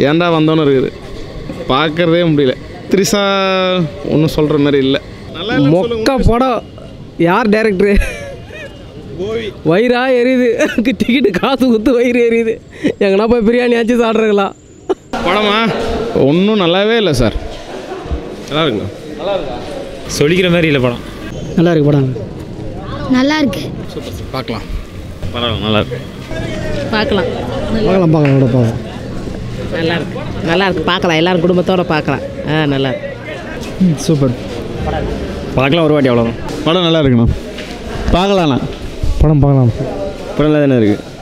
ஏன்டா வந்தோன்னு இருக்குது பார்க்கறதே முடியல த்ரிஷா ஒன்றும் சொல்கிற மாதிரி இல்லை நல்லா இல்லைன்னு சொல்லுங்க. மொக்க படம் யார் டேரக்டரு வயிறா எரியுது டிக்கெட்டு காசு குத்து வயிறு எரியுது எங்கன்னா போய் பிரியாணி ஆச்சு சாப்பிட்றீங்களா படமா ஒன்றும் நல்லாவே இல்லை சார் நல்லா இருக்குண்ணா சொல்லிக்கிற மாதிரி இல்லை படம் நல்லா இருக்கு படம் நல்லா இருக்கு சூப்பர் சார் பார்க்கலாம் பரவாயில்ல நல்லா இருக்கு பார்க்கலாம் பார்க்கலாம் பார்க்கலாம் கூட பார்க்கலாம் நல்லா இருக்கு நல்லா இருக்கு பார்க்கலாம் எல்லாரும் குடும்பத்தோட பார்க்கலாம் ஆ நல்லா இருக்கு சூப்பர் பார்க்கலாம் ஒரு வாட்டி அவ்வளோதான் படம் நல்லா இருக்குண்ணா பார்க்கலாண்ணா படம் பார்க்கலாம் படம் நல்லா தானே இருக்குது